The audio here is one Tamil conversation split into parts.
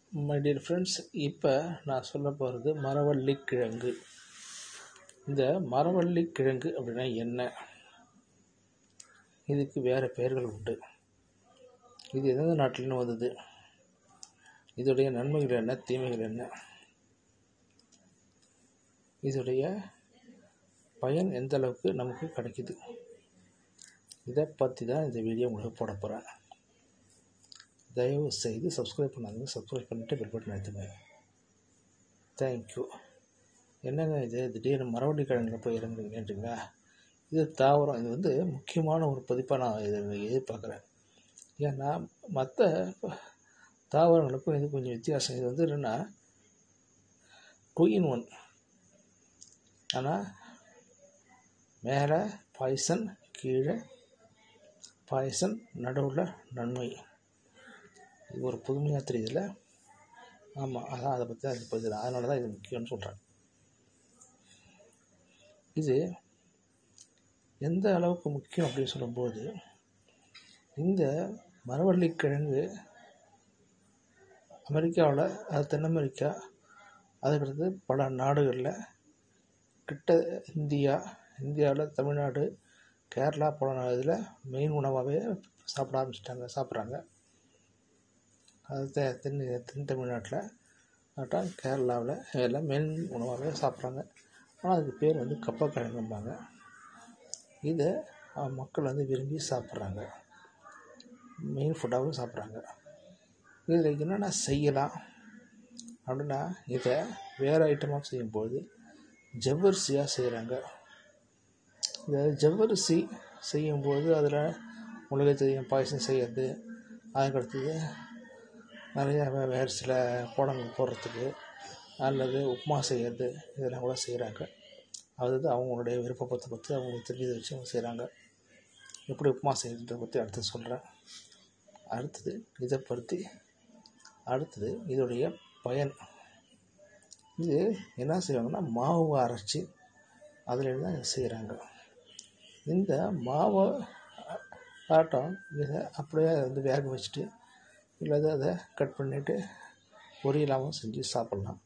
மை டியர் ஃப்ரெண்ட்ஸ் இப்போ நான் சொல்ல போகிறது மரவள்ளி கிழங்கு இந்த மரவள்ளி கிழங்கு அப்படின்னா என்ன இதுக்கு வேறு பெயர்கள் உண்டு இது எந்தெந்த நாட்டிலேருந்து வந்தது இதோடைய நன்மைகள் என்ன தீமைகள் என்ன இதோடைய பயன் எந்த அளவுக்கு நமக்கு கிடைக்குது இதை பற்றி தான் இந்த வீடியோ உங்களுக்கு போட போகிறேன் தயவு செய்து சப்ஸ்கிரைப் பண்ணாதீங்க சப்ஸ்கிரைப் பண்ணிவிட்டு பெல் பட்டன் அழுத்துங்க தேங்க்யூ என்னங்க இது திடீர்னு மரவள்ளி கிழங்குல போய் இறங்குறீங்கன்றீங்களா இது தாவரம் இது வந்து முக்கியமான ஒரு பதிப்பாக நான் இதை எதிர்பார்க்குறேன் ஏன்னா மற்ற தாவரங்களுக்கும் இது கொஞ்சம் வித்தியாசம் இது வந்து என்னென்னா டூ இன் ஒன் ஆனால் மேலே பாய்சன் கீழே பாய்சன் நடுவில் நன்மை இது ஒரு புதுமையாக தெரியுதுல்ல ஆமாம் அதான் அதை பற்றி அது பதில் அதனால தான் இது முக்கியம்னு சொல்கிறேன் இது எந்த அளவுக்கு முக்கியம் அப்படின்னு சொல்லும்போது இந்த மரவள்ளி கிழங்கு அமெரிக்காவில் அது தென் அமெரிக்கா அதுக்கடுத்து பல நாடுகளில் கிட்ட இந்தியா இந்தியாவில் தமிழ்நாடு கேரளா போல இதில் மெயின் உணவாகவே சாப்பிட ஆரம்பிச்சிட்டாங்க சாப்பிட்றாங்க அது தெ தென் தென் தமிழ்நாட்டில் ஆகட்டும் கேரளாவில் எல்லாம் மெயின் உணவாகவே சாப்பிட்றாங்க ஆனால் அதுக்கு பேர் வந்து கப்பக்கிழங்கும்பாங்க இதை மக்கள் வந்து விரும்பி சாப்பிட்றாங்க மெயின் ஃபுட்டாகவும் சாப்பிட்றாங்க இதில் என்னென்ன செய்யலாம் அப்படின்னா இதை வேறு ஐட்டமாக செய்யும்போது ஜவ்வரிசியாக செய்கிறாங்க இந்த ஜவ்வரிசி செய்யும்போது அதில் முழுகை தெரியும் பாயசம் செய்கிறது அதுக்கடுத்தது நிறையா வே வேறு சில கோடங்கள் போடுறதுக்கு அல்லது உப்புமா செய்கிறது இதெல்லாம் கூட செய்கிறாங்க அதாவது அவங்களுடைய விருப்பத்தை பற்றி அவங்களுக்கு தெரிஞ்சதை வச்சு அவங்க செய்கிறாங்க எப்படி உப்புமா செய்கிறத பற்றி அடுத்து சொல்கிறேன் அடுத்தது இதை பற்றி அடுத்தது இதோடைய பயன் இது என்ன செய்வாங்கன்னா மாவு அரைச்சி அதில் தான் செய்கிறாங்க இந்த மாவை ஆட்டம் இதை அப்படியே வந்து வேக வச்சுட்டு இல்லை அதை கட் பண்ணிவிட்டு பொரியலாகவும் செஞ்சு சாப்பிட்லாம்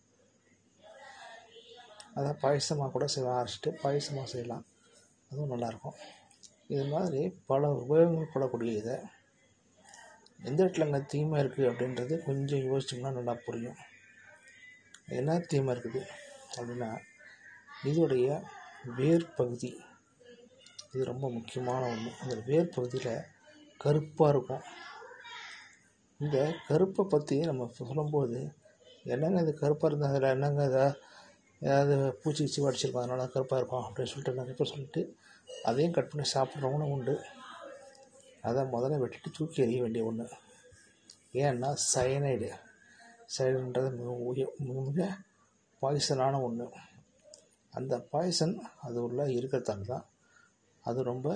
அதை பாயசமாக கூட செய்யலாம் அரைச்சிட்டு பாயசமாக செய்யலாம் அதுவும் நல்லாயிருக்கும் இது மாதிரி பல உபயோகங்கள் படக்கூடிய இதை எந்த இடத்துல அங்கே தீமை இருக்குது அப்படின்றது கொஞ்சம் யோசிச்சோம்னா நல்லா புரியும் என்ன தீமை இருக்குது அப்படின்னா இதோடைய வேர் பகுதி இது ரொம்ப முக்கியமான ஒன்று அந்த வேர் பகுதியில் கருப்பாக இருக்கும் இந்த கருப்பை பற்றி நம்ம சொல்லும்போது என்னங்க இது கருப்பாக இருந்தால் அதில் என்னங்க இதை ஏதாவது பூச்சி கீச்சி அடிச்சிருக்கோம் அதனால கருப்பாக இருக்கும் அப்படின்னு சொல்லிட்டு நிறைய பேர் சொல்லிட்டு அதையும் கட் பண்ணி சாப்பிட்றவங்களும் உண்டு அதை முதல்ல வெட்டிட்டு தூக்கி எறிய வேண்டிய ஒன்று ஏன்னா சயனைடு சைடுன்றது மிக உய மிக மிக பாய்சனான ஒன்று அந்த பாய்சன் அது உள்ள இருக்கிறதால தான் அது ரொம்ப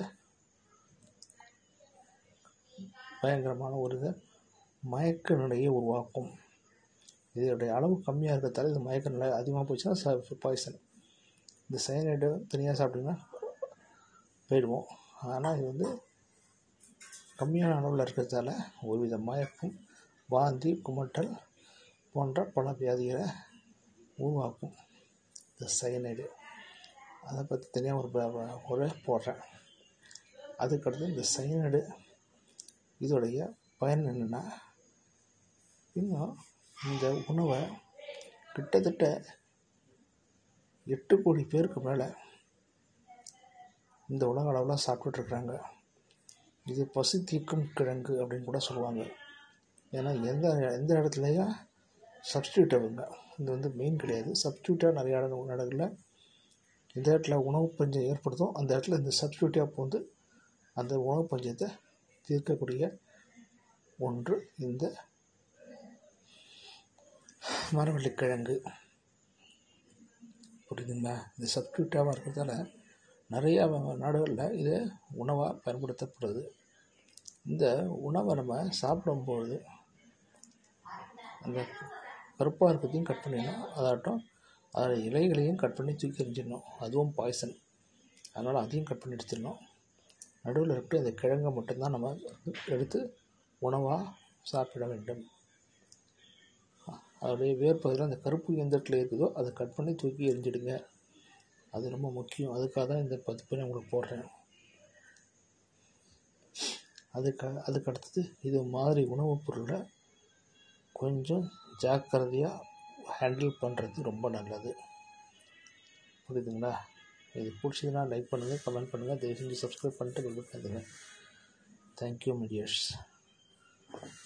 பயங்கரமான ஒரு இதை மயக்க நிலையை உருவாக்கும் இதோடைய அளவு கம்மியாக இருக்கிறதால இது மயக்க நிலை அதிகமாக போச்சுன்னா ச பாய்சன் இந்த சைனைடு தனியாக சாப்பிட்டிங்கன்னா போயிடுவோம் ஆனால் இது வந்து கம்மியான அளவில் இருக்கிறதால ஒருவித மயக்கம் வாந்தி குமட்டல் போன்ற பல வியாதிகளை உருவாக்கும் இந்த சயனைடு அதை பற்றி தனியாக ஒரு ஒரு போடுறேன் அதுக்கடுத்து இந்த சயனைடு இதோடைய பயன் என்னென்னா இன்னும் இந்த உணவை கிட்டத்தட்ட எட்டு கோடி பேருக்கு மேலே இந்த உலக அளவில் சாப்பிட்டுட்ருக்குறாங்க இது பசி தீர்க்கும் கிழங்கு அப்படின்னு கூட சொல்லுவாங்க ஏன்னா எந்த எந்த இடத்துலையும் சப்ஸ்டியூட் அவங்க இது வந்து மெயின் கிடையாது சப்ஸ்டியூட்டாக நிறைய இடங்களில் எந்த இடத்துல உணவு பஞ்சம் ஏற்படுத்தும் அந்த இடத்துல இந்த சப்ஸ்டியூட்டாக போந்து அந்த உணவு பஞ்சத்தை தீர்க்கக்கூடிய ஒன்று இந்த மரவள்ளிக்கிழங்கு புரியுதுங்களா இது சப்ஸ்டியூட்டாக இருக்கிறதால நிறையா நாடுகளில் இது உணவாக பயன்படுத்தப்படுது இந்த உணவை நம்ம சாப்பிடும்போது அந்த கருப்பாக இருக்கிறதையும் கட் பண்ணிடணும் அதாட்டும் அதோட இலைகளையும் கட் பண்ணி தூக்கி எறிஞ்சிடணும் அதுவும் பாய்சன் அதனால் அதையும் கட் பண்ணி எடுத்துடணும் நடுவில் இருக்கிற அந்த கிழங்கை மட்டும்தான் நம்ம எடுத்து உணவாக சாப்பிட வேண்டும் அதோடைய வேர்ப்பகுதியில் அந்த கருப்பு எந்த இடத்துல இருக்குதோ அதை கட் பண்ணி தூக்கி எரிஞ்சிடுங்க அது ரொம்ப முக்கியம் அதுக்காக தான் இந்த பதிப்பை நான் உங்களுக்கு போடுறேன் அதுக்கு அதுக்கு அடுத்தது இது மாதிரி உணவுப் பொருளை கொஞ்சம் ஜாக்கிரதையாக ஹேண்டில் பண்ணுறது ரொம்ப நல்லது புரியுதுங்களா இது பிடிச்சதுன்னா லைக் பண்ணுங்கள் கமெண்ட் பண்ணுங்கள் தயவு செஞ்சு சப்ஸ்கிரைப் பண்ணிட்டு பெல் பட்டன் தேங்க்யூ மீடியர்ஸ்